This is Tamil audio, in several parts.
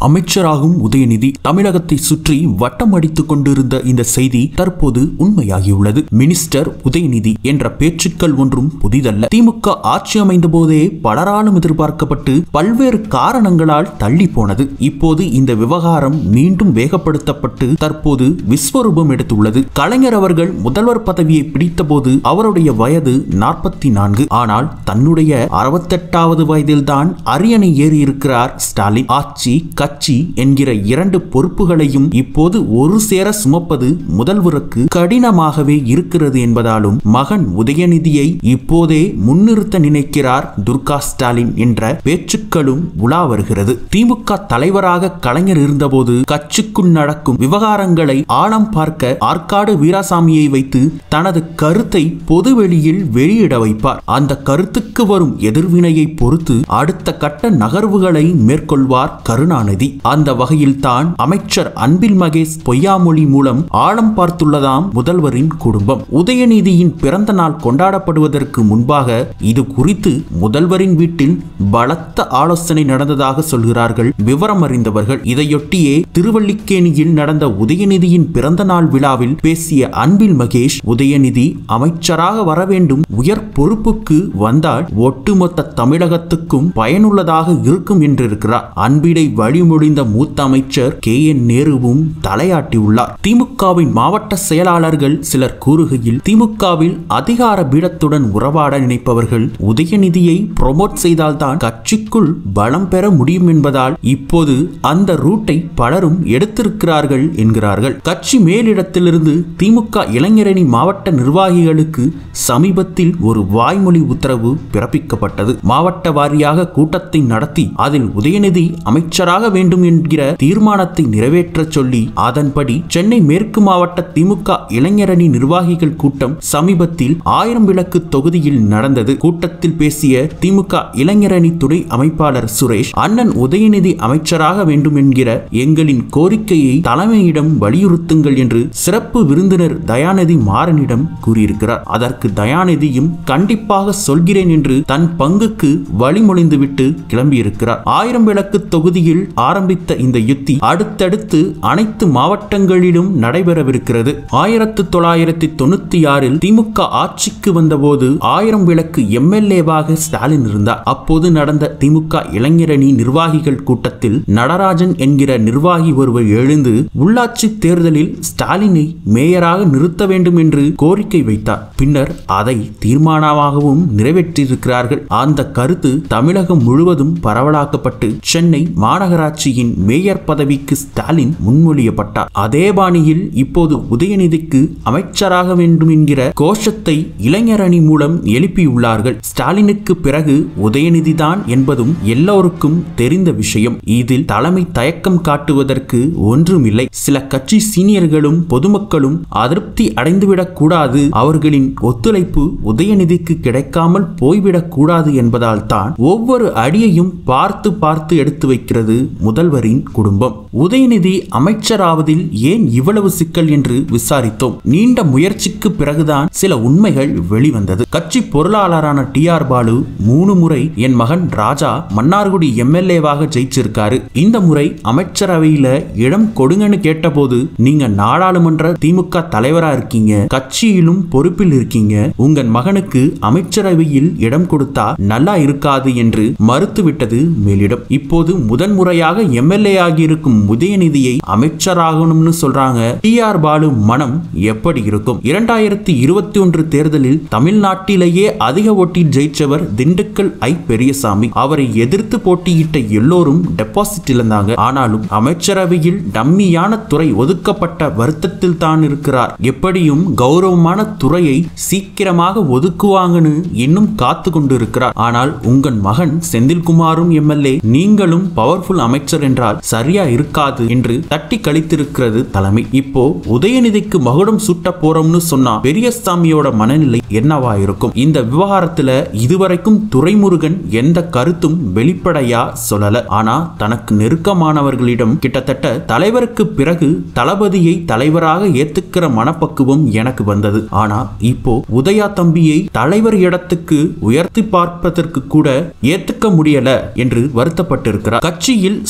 அமைச்சராகும் உதயநிதி தமிழகத்தை சுற்றி வட்டம் அடித்துக் கொண்டிருந்த இந்த செய்தி தற்போது உண்மையாகியுள்ளது மினிஸ்டர் உதயநிதி என்ற பேச்சுக்கள் ஒன்றும் புதிதல்ல திமுக ஆட்சி அமைந்த போதே பலராலும் எதிர்பார்க்கப்பட்டு பல்வேறு காரணங்களால் தள்ளி போனது இப்போது இந்த விவகாரம் மீண்டும் வேகப்படுத்தப்பட்டு தற்போது விஸ்வரூபம் எடுத்துள்ளது கலைஞர் அவர்கள் முதல்வர் பதவியை பிடித்தபோது அவருடைய வயது நாற்பத்தி நான்கு ஆனால் தன்னுடைய அறுபத்தெட்டாவது வயதில்தான் அரியணை ஏறி இருக்கிறார் ஸ்டாலின் ஆட்சி கட்சி என்கிற இரண்டு பொறுப்புகளையும் இப்போது ஒரு சேர சுமப்பது முதல்வருக்கு கடினமாகவே இருக்கிறது என்பதாலும் மகன் உதயநிதியை இப்போதே முன்னிறுத்த நினைக்கிறார் துர்கா ஸ்டாலின் என்ற பேச்சுக்களும் உலா வருகிறது திமுக தலைவராக கலைஞர் இருந்தபோது கட்சிக்குள் நடக்கும் விவகாரங்களை ஆழம் பார்க்க ஆற்காடு வீராசாமியை வைத்து தனது கருத்தை பொதுவெளியில் வெளியிட வைப்பார் அந்த கருத்துக்கு வரும் எதிர்வினையை பொறுத்து அடுத்த கட்ட நகர்வுகளை மேற்கொள்வார் கருணாநிதி அந்த வகையில் தான் அமைச்சர் அன்பில் மகேஷ் பொய்யாமொழி மூலம் ஆழம் பார்த்துள்ளதாம் முதல்வரின் குடும்பம் உதயநிதியின் பிறந்த நாள் கொண்டாடப்படுவதற்கு முன்பாக இது குறித்து முதல்வரின் வீட்டில் பலத்த ஆலோசனை நடந்ததாக சொல்கிறார்கள் விவரம் அறிந்தவர்கள் இதையொட்டியே திருவல்லிக்கேணியில் நடந்த உதயநிதியின் பிறந்த நாள் விழாவில் பேசிய அன்பில் மகேஷ் உதயநிதி அமைச்சராக வர வேண்டும் உயர் பொறுப்புக்கு வந்தால் ஒட்டுமொத்த தமிழகத்துக்கும் பயனுள்ளதாக இருக்கும் என்றிருக்கிறார் அன்பிடை வழிமொழிந்த மூத்த அமைச்சர் கே என் நேருவும் தலையாட்டியுள்ளார் திமுகவின் மாவட்ட செயலாளர்கள் சிலர் கூறுகையில் திமுகவில் அதிகார பீடத்துடன் உறவாட நினைப்பவர்கள் உதயநிதியை ப்ரொமோட் செய்தால்தான் கட்சிக்குள் பலம் பெற முடியும் என்பதால் இப்போது அந்த ரூட்டை பலரும் எடுத்திருக்கிறார்கள் என்கிறார்கள் கட்சி மேலிடத்திலிருந்து திமுக இளைஞரணி மாவட்ட நிர்வாகிகளுக்கு சமீபத்தில் ஒரு வாய்மொழி உத்தரவு பிறப்பிக்கப்பட்டது மாவட்ட வாரியாக கூட்டத்தை நடத்தி அதில் உதயநிதி அமைச்சராக வேண்டும் என்கிற தீர்மானத்தை நிறைவேற்றச் சொல்லி அதன்படி சென்னை மேற்கு மாவட்ட திமுக இளைஞரணி நிர்வாகிகள் கூட்டம் சமீபத்தில் ஆயிரம் விளக்கு தொகுதியில் நடந்தது கூட்டத்தில் பேசிய திமுக இளைஞரணி துணை அமைப்பாளர் சுரேஷ் அண்ணன் உதயநிதி அமைச்சராக வேண்டும் என்கிற எங்களின் கோரிக்கையை தலைமையிடம் வலியுறுத்துங்கள் என்று சிறப்பு விருந்தினர் தயாநிதி மாறனிடம் கூறியிருக்கிறார் அதற்கு தயாநிதியும் கண்டிப்பாக சொல்கிறேன் என்று தன் பங்குக்கு வழிமொழிந்துவிட்டு கிளம்பியிருக்கிறார் ஆயிரம் விளக்கு தொகுதியில் ஆரம்பித்த இந்த யுத்தி அடுத்தடுத்து அனைத்து மாவட்டங்களிலும் நடைபெறவிருக்கிறது ஆயிரத்து தொள்ளாயிரத்தி தொண்ணூத்தி ஆறில் திமுக ஆட்சிக்கு வந்தபோது ஆயிரம் விளக்கு எம்எல்ஏவாக ஸ்டாலின் இருந்தார் அப்போது நடந்த திமுக இளைஞரணி நிர்வாகிகள் கூட்டத்தில் நடராஜன் என்கிற நிர்வாகி ஒருவர் எழுந்து உள்ளாட்சி தேர்தலில் ஸ்டாலினை மேயராக நிறுத்த வேண்டும் என்று கோரிக்கை வைத்தார் பின்னர் அதை தீர்மானமாகவும் நிறைவேற்றியிருக்கிறார்கள் அந்த கருத்து தமிழகம் முழுவதும் பரவலாக்கப்பட்டு சென்னை மாநகராட்சியின் மேயர் பதவிக்கு ஸ்டாலின் முன்மொழியப்பட்டார் அதே பாணியில் இப்போது உதயநிதிக்கு அமைச்சராக வேண்டும் என்கிற கோஷத்தை இளைஞரணி மூலம் எழுப்பியுள்ளார்கள் ஸ்டாலினுக்கு பிறகு உதயநிதிதான் என்பதும் எல்லோருக்கும் தெரிந்த விஷயம் இதில் தலைமை தயக்கம் காட்டுவதற்கு ஒன்றுமில்லை சில கட்சி சீனியர்களும் பொதுமக்களும் அதிருப்தி அடைந்துவிடக் கூடாது அவர்களின் ஒத்துழைப்பு உதயநிதிக்கு கிடைக்காமல் போய்விடக் கூடாது என்பதால் தான் ஒவ்வொரு அடியையும் பார்த்து பார்த்து எடுத்து வைக்கிறது முதல்வரின் குடும்பம் உதயநிதி அமைச்சராவதில் ஏன் இவ்வளவு சிக்கல் என்று விசாரித்தோம் நீண்ட முயற்சிக்கு பிறகுதான் சில உண்மைகள் வெளிவந்தது கட்சி பொருளாளரான டி ஆர் பாலு மூணு முறை என் மகன் ராஜா மன்னார்குடி எம்எல்ஏவாக ஜெயிச்சிருக்காரு இந்த முறை அமைச்சரவையில இடம் கொடுங்கன்னு கேட்டபோது நீங்க நாடாளுமன்ற திமுக தலைவரா இருக்கீங்க கட்சியிலும் பொறுப்பில் இருக்கீங்க உங்க மகனுக்கு அமைச்சரவையில் இடம் கொடுத்தா நல்லா இருக்காது என்று மறுத்துவிட்டது மேலிடம் இப்போது முதன்முறையாக எம்எல்ஏ ஆகியிருக்கும் உதயநிதியை அமைச்சராகணும்னு சொல்றாங்க டி ஆர் பாலு மனம் எப்படி இருக்கும் இரண்டாயிரத்தி இருபத்தி ஒன்று தேர்தலில் தமிழ்நாட்டிலேயே அதிக ஓட்டில் ஜெயிச்சவர் திண்டுக்கல் ஐ பெரியசாமி அவரை எதிர்த்து போட்டியிட்ட எல்லோரும் டெபாசிட் இழந்தாங்க ஆனாலும் அமைச்சரவையில் டம்மியான துறை ஒதுக்கப்பட்ட வருத்தத்தில் தான் இருக்கிறார் எப்படியும் கௌரவமான துறையை சீக்கிரமாக ஒதுக்குவாங்கன்னு இன்னும் காத்து கொண்டு இருக்கிறார் ஆனால் உங்கள் மகன் செந்தில்குமாரும் எம்எல்ஏ நீங்களும் பவர்ஃபுல் அமைச்சர் என்றால் சரியா இருக்காது என்று தட்டி கழித்திருக்கிறது தலைமை இப்போ உதயநிதிக்கு மகுடம் சூட்ட போறோம்னு சொன்னா பெரியசாமியோட மனநிலை என்னவா இருக்கும் இந்த விவகாரத்துல இதுவரைக்கும் துரைமுருகன் எந்த கருத்தும் வெளிப்படையா சொல்லல ஆனா தனக்கு நெருக்கமானவர்களிடம் கிட்டத்தட்ட தலைவருக்கு பிறகு தளபதியை தலைவராக ஏத்துக்கிற மனப்பக்குவம் எனக்கு வந்தது ஆனா இப்போ உதயா தம்பியை தலைவர் இடத்துக்கு உயர்த்தி பார்ப்பதற்கு கூட ஏத்துக்க முடியல என்று வருத்தப்பட்டிருக்கிறார் கட்சியில்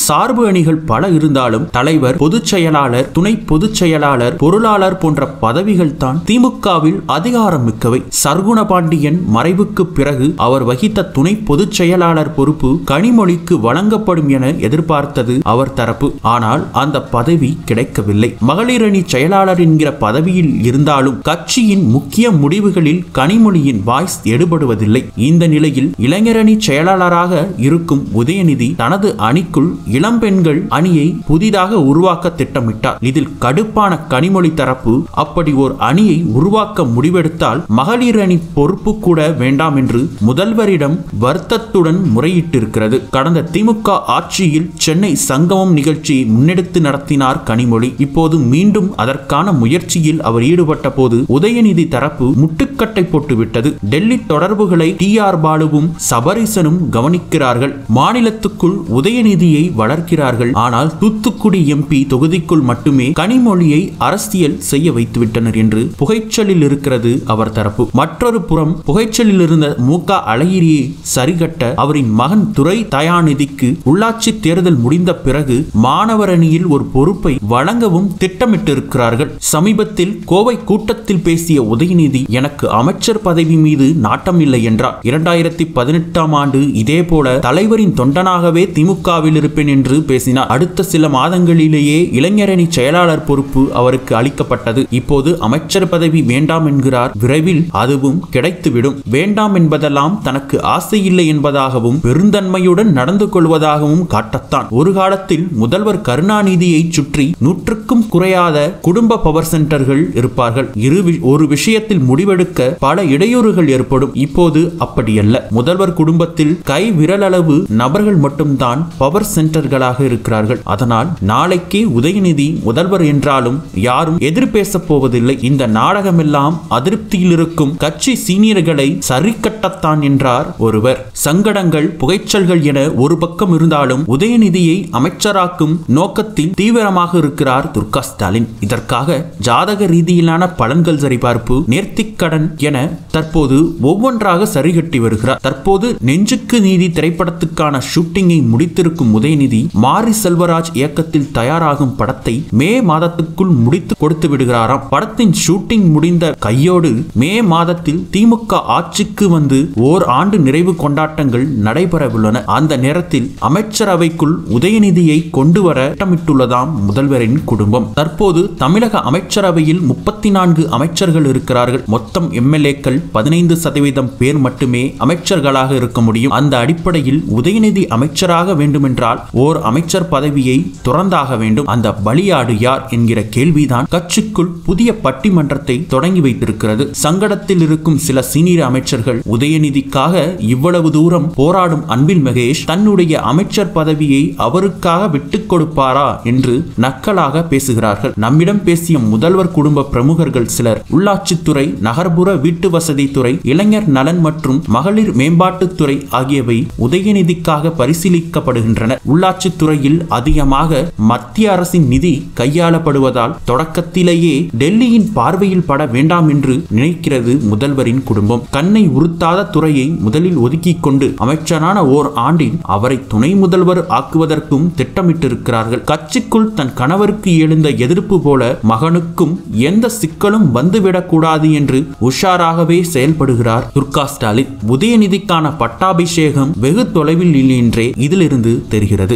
சார்பு அணிகள் பல இருந்தாலும் தலைவர் பொதுச் செயலாளர் துணை பொதுச் செயலாளர் பொருளாளர் போன்ற பதவிகள் தான் திமுகவில் அதிகாரம் மிக்கவை சர்க்குண பாண்டியன் மறைவுக்கு பிறகு அவர் வகித்த துணை பொதுச் செயலாளர் பொறுப்பு கனிமொழிக்கு வழங்கப்படும் என எதிர்பார்த்தது அவர் தரப்பு ஆனால் அந்த பதவி கிடைக்கவில்லை மகளிர் அணி செயலாளர் என்கிற பதவியில் இருந்தாலும் கட்சியின் முக்கிய முடிவுகளில் கனிமொழியின் வாய்ஸ் எடுபடுவதில்லை இந்த நிலையில் இளைஞரணி செயலாளராக இருக்கும் உதயநிதி தனது அணிக்குள் இளம்பெண்கள் அணியை புதிதாக உருவாக்க திட்டமிட்டார் இதில் கடுப்பான கனிமொழி தரப்பு அப்படி ஒரு அணியை உருவாக்க முடிவெடுத்தால் மகளிர் அணி பொறுப்பு கூட வேண்டாம் என்று முதல்வரிடம் வருத்தத்துடன் முறையிட்டிருக்கிறது கடந்த திமுக ஆட்சியில் சென்னை சங்கமம் நிகழ்ச்சியை முன்னெடுத்து நடத்தினார் கனிமொழி இப்போது மீண்டும் அதற்கான முயற்சியில் அவர் ஈடுபட்ட போது உதயநிதி தரப்பு முட்டுக்கட்டை போட்டுவிட்டது டெல்லி தொடர்புகளை டி ஆர் பாலுவும் சபரீசனும் கவனிக்கிறார்கள் மாநிலத்துக்குள் உதயநிதியை வளர்க்கிறார்கள் ஆனால் தூத்துக்குடி எம்பி தொகுதிக்குள் மட்டுமே கனிமொழியை அரசியல் செய்ய வைத்துவிட்டனர் என்று புகைச்சலில் இருக்கிறது அவர் தரப்பு மற்றொரு புறம் புகைச்சலில் இருந்த மு க அழகிரியை சரிகட்ட அவரின் மகன் துரை தயாநிதிக்கு உள்ளாட்சி தேர்தல் முடிந்த பிறகு மாணவர் அணியில் ஒரு பொறுப்பை வழங்கவும் திட்டமிட்டிருக்கிறார்கள் சமீபத்தில் கோவை கூட்டத்தில் பேசிய உதயநிதி எனக்கு அமைச்சர் பதவி மீது நாட்டம் இல்லை என்றார் இரண்டாயிரத்தி பதினெட்டாம் ஆண்டு இதேபோல தலைவரின் தொண்டனாகவே திமுகவில் இருப்பேன் என்று பேசினார் அடுத்த சில மாதங்களிலேயே இளைஞரணி செயலாளர் பொறுப்பு அவருக்கு அளிக்கப்பட்டது இப்போது அமைச்சர் பதவி வேண்டாம் என்கிறார் விரைவில் அதுவும் கிடைத்துவிடும் வேண்டாம் என்பதெல்லாம் தனக்கு ஆசை இல்லை என்பதாகவும் பெருந்தன்மையுடன் நடந்து கொள்வதாகவும் காட்டத்தான் ஒரு காலத்தில் முதல்வர் கருணாநிதியை சுற்றி நூற்றுக்கும் குறையாத குடும்ப பவர் சென்டர்கள் இருப்பார்கள் இரு வி- ஒரு விஷயத்தில் முடிவெடுக்க பல இடையூறுகள் ஏற்படும் இப்போது அப்படியல்ல முதல்வர் குடும்பத்தில் கை விரலளவு நபர்கள் மட்டும்தான் பவர் சென்டர்களாக இருக்கிறார்கள் அதனால் நாளைக்கே உதயநிதி முதல்வர் என்றாலும் யாரும் எதிர்பேசப் போவதில்லை இந்த நாடகமெல்லாம் அதிருப்தியில் இருக்கும் கட்சி சீனியர்களை சரிக்கட்டத்தான் என்றார் ஒருவர் சங்கடங்கள் புகைச்சல்கள் என ஒரு பக்கம் இருந்தாலும் உதயநிதியை அமைச்சராக்கும் நோக்கத்தில் தீவிரமாக இருக்கிறார் துர்கா ஸ்டாலின் இதற்காக ஜாதக ரீதியிலான பலன்கள் சரிபார்ப்பு நேர்த்திக்கடன் என தற்போது ஒவ்வொன்றாக சரிகட்டி வருகிறார் தற்போது நெஞ்சுக்கு நீதி திரைப்படத்துக்கான ஷூட்டிங்கை முடித்திருக்கும் உதயநிதி மாரி செல்வராஜ் இயக்கத்தில் தயாராகும் படத்தை மே மாதத்துக்குள் முடித்து கொடுத்து விடுகிறாராம் படத்தின் ஷூட்டிங் முடிந்த கையோடு மே மாதத்தில் திமுக ஆட்சிக்கு வந்து ஓர் ஆண்டு நிறைவு கொண்டாட்டங்கள் நடைபெறவுள்ளன அந்த நேரத்தில் அமைச்சரவைக்குள் உதயநிதியை கொண்டு வர திட்டமிட்டுள்ளதாம் முதல்வரின் குடும்பம் தற்போது தமிழக அமைச்சரவையில் முப்பத்தி நான்கு அமைச்சர்கள் இருக்கிறார்கள் மொத்தம் எம்எல்ஏக்கள் பதினைந்து சதவீதம் பேர் மட்டுமே அமைச்சர்களாக இருக்க முடியும் அந்த அடிப்படையில் உதயநிதி அமைச்சராக வேண்டுமென்றால் ஓர் அமைச்சர் பதவியை துறந்தாக வேண்டும் அந்த பலியாடு யார் என்கிற கேள்விதான் கட்சிக்குள் புதிய பட்டிமன்றத்தை தொடங்கி வைத்திருக்கிறது சங்கடத்தில் இருக்கும் சில சீனியர் அமைச்சர்கள் உதயநிதிக்காக இவ்வளவு தூரம் போராடும் அன்பில் மகேஷ் தன்னுடைய அமைச்சர் பதவியை அவருக்காக விட்டுக் கொடுப்பாரா என்று நக்கலாக பேசுகிறார்கள் நம்மிடம் பேசிய முதல்வர் குடும்ப பிரமுகர்கள் சிலர் உள்ளாட்சித்துறை நகர்ப்புற வீட்டு வசதித்துறை இளைஞர் நலன் மற்றும் மகளிர் மேம்பாட்டுத்துறை ஆகியவை உதயநிதிக்காக பரிசீலிக்கப்படுகின்றன உள்ளாட்சித்துறையில் அதிகமாக மத்திய அரசின் நிதி கையாளப்படுவதால் தொடக்கத்திலேயே டெல்லியின் பார்வையில் பட வேண்டாம் என்று நினைக்கிறது முதல்வரின் குடும்பம் கண்ணை உறுத்தாத துறையை முதலில் ஒதுக்கிக் கொண்டு அமைச்சரான ஓர் ஆண்டில் அவரை துணை முதல்வர் ஆக்குவதற்கும் திட்டமிட்டிருக்கிறார்கள் கட்சிக்குள் தன் கணவருக்கு எழுந்த எதிர்ப்பு போல மகனுக்கும் எந்த சிக்கலும் வந்துவிடக்கூடாது என்று உஷாராகவே செயல்படுகிறார் துர்கா ஸ்டாலின் உதயநிதிக்கான பட்டாபிஷேகம் வெகு தொலைவில் இல்லை என்றே இதிலிருந்து தெரிகிறது